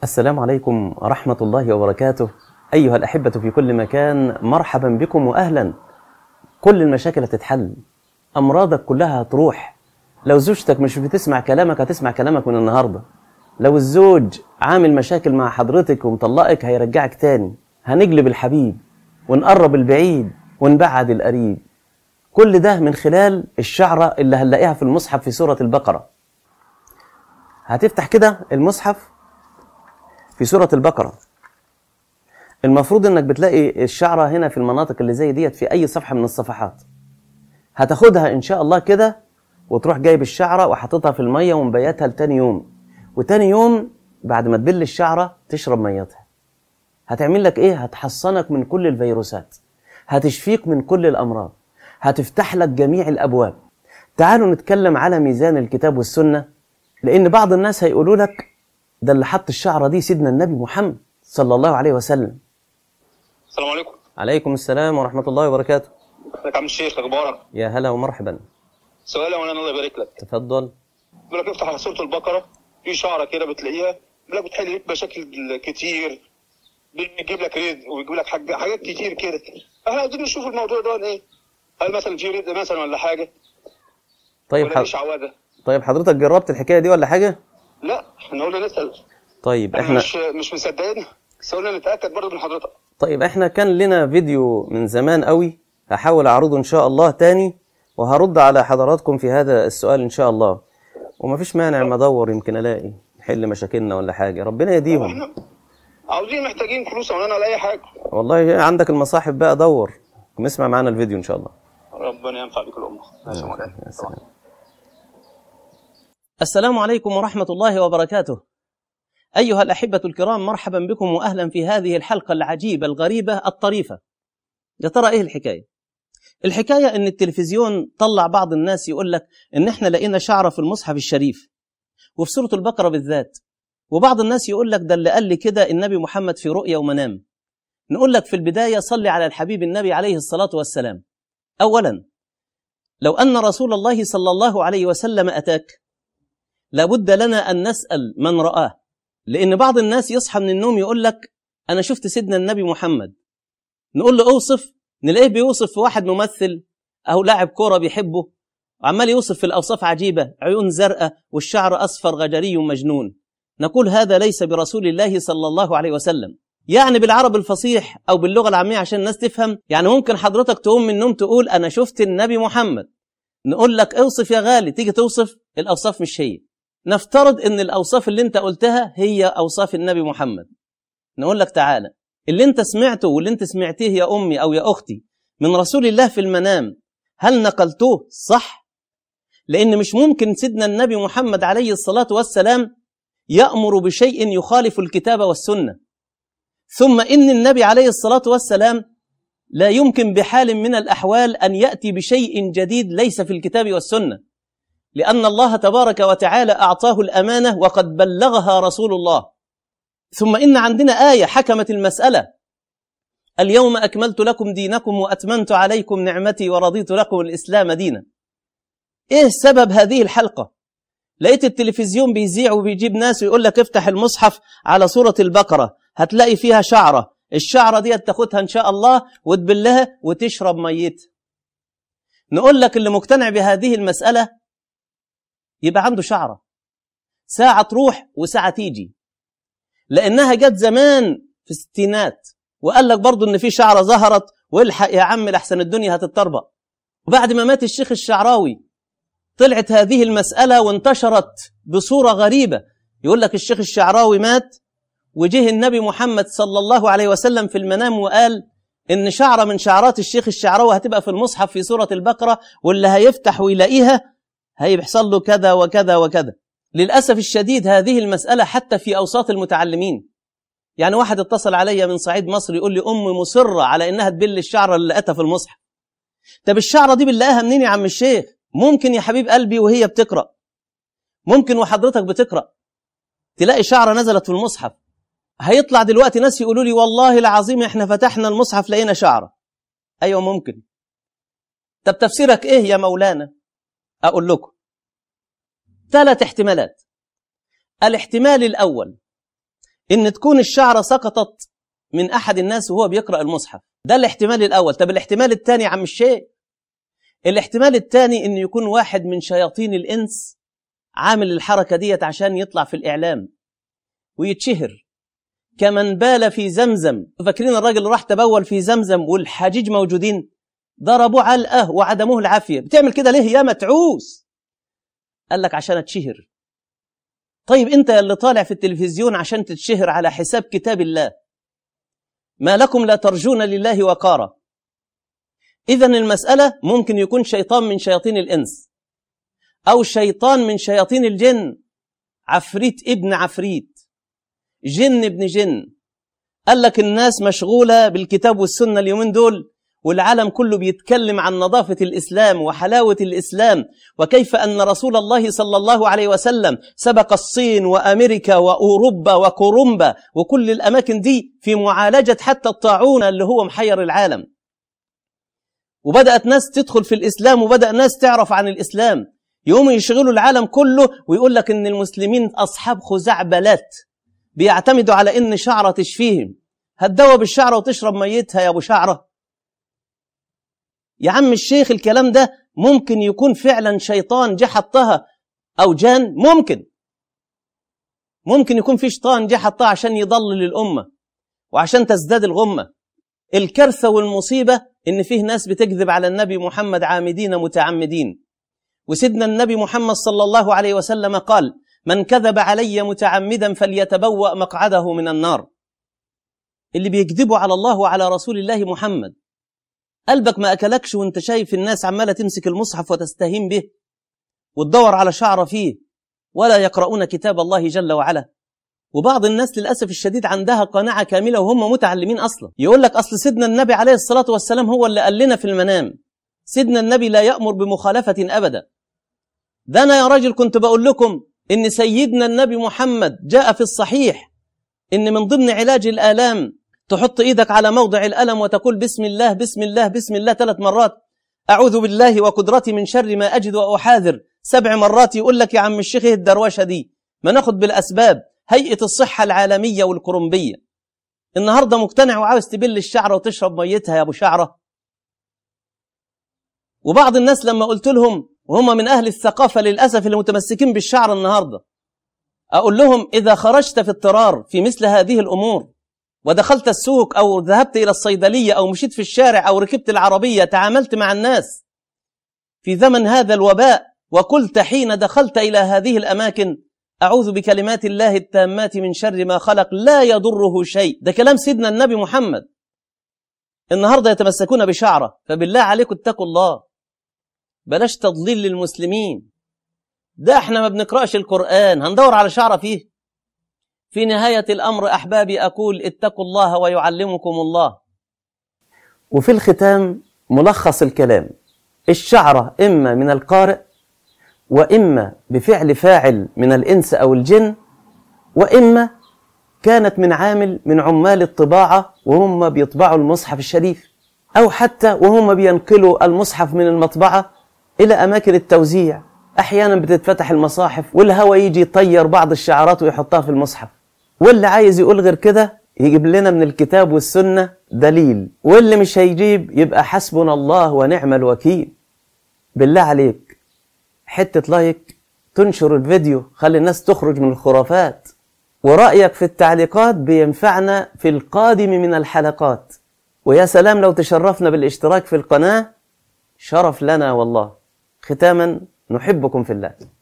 السلام عليكم ورحمة الله وبركاته أيها الأحبة في كل مكان مرحبا بكم وأهلا كل المشاكل هتتحل أمراضك كلها هتروح لو زوجتك مش بتسمع كلامك هتسمع كلامك من النهاردة لو الزوج عامل مشاكل مع حضرتك ومطلقك هيرجعك تاني هنجلب الحبيب ونقرب البعيد ونبعد القريب كل ده من خلال الشعرة اللي هنلاقيها في المصحف في سورة البقرة هتفتح كده المصحف في سورة البقرة المفروض انك بتلاقي الشعرة هنا في المناطق اللي زي ديت في اي صفحة من الصفحات هتاخدها ان شاء الله كده وتروح جايب الشعرة وحاططها في المية ومبيتها لتاني يوم وتاني يوم بعد ما تبل الشعرة تشرب ميتها هتعمل لك ايه هتحصنك من كل الفيروسات هتشفيك من كل الامراض هتفتح لك جميع الابواب تعالوا نتكلم على ميزان الكتاب والسنة لان بعض الناس هيقولوا لك ده اللي حط الشعرة دي سيدنا النبي محمد صلى الله عليه وسلم السلام عليكم عليكم السلام ورحمة الله وبركاته ازيك يا عم الشيخ اخبارك يا هلا ومرحبا سؤال اولا الله يبارك لك تفضل بيقول لك افتح على سوره البقره في شعره كده بتلاقيها بيقول لك بتحل لك مشاكل كتير بيجيب لك رزق ويجيب لك حاجة حاجات كتير كده احنا عايزين نشوف الموضوع ده ايه هل مثلا في رزق مثلا ولا حاجه طيب ولا دي حض... شعوذه طيب حضرتك جربت الحكاية دي ولا حاجة لا احنا قلنا نسال طيب احنا احنا مش مش مصدقين بس قلنا نتاكد برضه من حضرتك طيب احنا كان لنا فيديو من زمان قوي هحاول اعرضه ان شاء الله تاني وهرد على حضراتكم في هذا السؤال ان شاء الله ومفيش مانع ما ادور يمكن الاقي نحل مشاكلنا ولا حاجة ربنا يهديهم احنا عاوزين محتاجين فلوس ولا ولا اي حاجه والله عندك المصاحف بقى دور اسمع معانا الفيديو ان شاء الله ربنا ينفع بك الامه السلام عليكم يا سلام. السلام عليكم ورحمة الله وبركاته. أيها الأحبة الكرام مرحبا بكم وأهلا في هذه الحلقة العجيبة الغريبة الطريفة. يا ترى إيه الحكاية؟ الحكاية إن التلفزيون طلع بعض الناس يقول لك إن إحنا لقينا شعرة في المصحف الشريف وفي سورة البقرة بالذات. وبعض الناس يقول لك ده اللي قال لي كده النبي محمد في رؤيا ومنام. نقول لك في البداية صلي على الحبيب النبي عليه الصلاة والسلام. أولا لو أن رسول الله صلى الله عليه وسلم أتاك لابد لنا أن نسأل من رآه لأن بعض الناس يصحى من النوم يقول لك أنا شفت سيدنا النبي محمد نقول له أوصف نلاقيه بيوصف في واحد ممثل أو لاعب كورة بيحبه وعمال يوصف في الأوصاف عجيبة عيون زرقاء والشعر أصفر غجري مجنون نقول هذا ليس برسول الله صلى الله عليه وسلم يعني بالعرب الفصيح أو باللغة العامية عشان الناس تفهم يعني ممكن حضرتك تقوم من النوم تقول أنا شفت النبي محمد نقول لك اوصف يا غالي تيجي توصف الأوصاف مش هي نفترض ان الاوصاف اللي انت قلتها هي اوصاف النبي محمد نقول لك تعالى اللي انت سمعته واللي انت سمعتيه يا امي او يا اختي من رسول الله في المنام هل نقلتوه صح لان مش ممكن سيدنا النبي محمد عليه الصلاه والسلام يامر بشيء يخالف الكتاب والسنه ثم ان النبي عليه الصلاه والسلام لا يمكن بحال من الاحوال ان ياتي بشيء جديد ليس في الكتاب والسنه لأن الله تبارك وتعالى أعطاه الأمانة وقد بلغها رسول الله ثم إن عندنا آية حكمت المسألة اليوم أكملت لكم دينكم وأتممت عليكم نعمتي ورضيت لكم الإسلام دينا إيه سبب هذه الحلقة لقيت التلفزيون بيذيع وبيجيب ناس ويقول لك افتح المصحف على سورة البقرة هتلاقي فيها شعرة الشعرة دي تاخدها إن شاء الله وتبلها وتشرب ميت نقول لك اللي مقتنع بهذه المسألة يبقى عنده شعرة ساعة تروح وساعة تيجي لأنها جت زمان في الستينات وقال لك برضو إن في شعرة ظهرت والحق يا عم لحسن الدنيا هتتطربق وبعد ما مات الشيخ الشعراوي طلعت هذه المسألة وانتشرت بصورة غريبة يقول لك الشيخ الشعراوي مات وجه النبي محمد صلى الله عليه وسلم في المنام وقال إن شعرة من شعرات الشيخ الشعراوي هتبقى في المصحف في سورة البقرة واللي هيفتح ويلاقيها هيحصل له كذا وكذا وكذا للأسف الشديد هذه المسألة حتى في أوساط المتعلمين يعني واحد اتصل علي من صعيد مصر يقول لي أمي مصرة على إنها تبل الشعرة اللي لقيتها في المصحف طب الشعرة دي بنلاقيها منين يا عم الشيخ ممكن يا حبيب قلبي وهي بتقرأ ممكن وحضرتك بتقرأ تلاقي شعرة نزلت في المصحف هيطلع دلوقتي ناس يقولوا لي والله العظيم احنا فتحنا المصحف لقينا شعرة أيوة ممكن طب تفسيرك إيه يا مولانا أقول لكم ثلاث احتمالات الاحتمال الأول إن تكون الشعرة سقطت من أحد الناس وهو بيقرأ المصحف ده الاحتمال الأول طب الاحتمال الثاني يا عم الشيخ الاحتمال الثاني إن يكون واحد من شياطين الإنس عامل الحركة ديت عشان يطلع في الإعلام ويتشهر كمن بال في زمزم فاكرين الراجل اللي راح تبول في زمزم والحجيج موجودين ضربوه علقه وعدموه العافيه بتعمل كده ليه يا متعوس قال لك عشان اتشهر طيب انت اللي طالع في التلفزيون عشان تتشهر على حساب كتاب الله ما لكم لا ترجون لله وقارا اذا المساله ممكن يكون شيطان من شياطين الانس او شيطان من شياطين الجن عفريت ابن عفريت جن ابن جن قال لك الناس مشغوله بالكتاب والسنه اليومين دول والعالم كله بيتكلم عن نظافة الإسلام وحلاوة الإسلام وكيف أن رسول الله صلى الله عليه وسلم سبق الصين وأمريكا وأوروبا وكورومبا وكل الأماكن دي في معالجة حتى الطاعون اللي هو محير العالم وبدأت ناس تدخل في الإسلام وبدأ ناس تعرف عن الإسلام يقوموا يشغلوا العالم كله ويقول لك إن المسلمين أصحاب خزعبلات بيعتمدوا على إن شعرة تشفيهم هتدوى بالشعرة وتشرب ميتها يا أبو شعره يا عم الشيخ الكلام ده ممكن يكون فعلا شيطان جه حطها او جان ممكن ممكن يكون في شيطان جه حطها عشان يضلل الامه وعشان تزداد الغمه الكارثه والمصيبه ان فيه ناس بتكذب على النبي محمد عامدين متعمدين وسيدنا النبي محمد صلى الله عليه وسلم قال من كذب علي متعمدا فليتبوأ مقعده من النار اللي بيكذبوا على الله وعلى رسول الله محمد قلبك ما أكلكش وانت شايف الناس عمالة تمسك المصحف وتستهين به وتدور على شعر فيه ولا يقرؤون كتاب الله جل وعلا وبعض الناس للأسف الشديد عندها قناعة كاملة وهم متعلمين أصلا يقول لك أصل سيدنا النبي عليه الصلاة والسلام هو اللي قال لنا في المنام سيدنا النبي لا يأمر بمخالفة أبدا ده أنا يا راجل كنت بقول لكم إن سيدنا النبي محمد جاء في الصحيح إن من ضمن علاج الآلام تحط ايدك على موضع الألم وتقول بسم الله بسم الله بسم الله ثلاث مرات أعوذ بالله وقدرتي من شر ما أجد وأحاذر سبع مرات يقول لك يا عم الشيخ ايه الدروشة دي ما ناخد بالأسباب هيئة الصحة العالمية والكرومبية النهاردة مقتنع وعاوز تبل الشعرة وتشرب ميتها يا أبو شعرة وبعض الناس لما قلت لهم وهم من أهل الثقافة للأسف اللي متمسكين بالشعر النهاردة أقول لهم إذا خرجت في اضطرار في مثل هذه الأمور ودخلت السوق أو ذهبت إلى الصيدلية أو مشيت في الشارع أو ركبت العربية تعاملت مع الناس في زمن هذا الوباء وقلت حين دخلت إلى هذه الأماكن أعوذ بكلمات الله التامات من شر ما خلق لا يضره شيء ده كلام سيدنا النبي محمد النهاردة يتمسكون بشعره فبالله عليكم اتقوا الله بلاش تضليل للمسلمين ده احنا ما بنقرأش القرآن هندور على شعره فيه في نهاية الأمر أحبابي أقول اتقوا الله ويعلمكم الله وفي الختام ملخص الكلام الشعرة إما من القارئ وإما بفعل فاعل من الإنس أو الجن وإما كانت من عامل من عمال الطباعة وهم بيطبعوا المصحف الشريف أو حتى وهم بينقلوا المصحف من المطبعة إلى أماكن التوزيع أحيانا بتتفتح المصاحف والهواء يجي يطير بعض الشعارات ويحطها في المصحف واللي عايز يقول غير كده يجيب لنا من الكتاب والسنة دليل واللي مش هيجيب يبقى حسبنا الله ونعم الوكيل بالله عليك حتة لايك تنشر الفيديو خلي الناس تخرج من الخرافات ورأيك في التعليقات بينفعنا في القادم من الحلقات ويا سلام لو تشرفنا بالاشتراك في القناة شرف لنا والله ختاما نحبكم في الله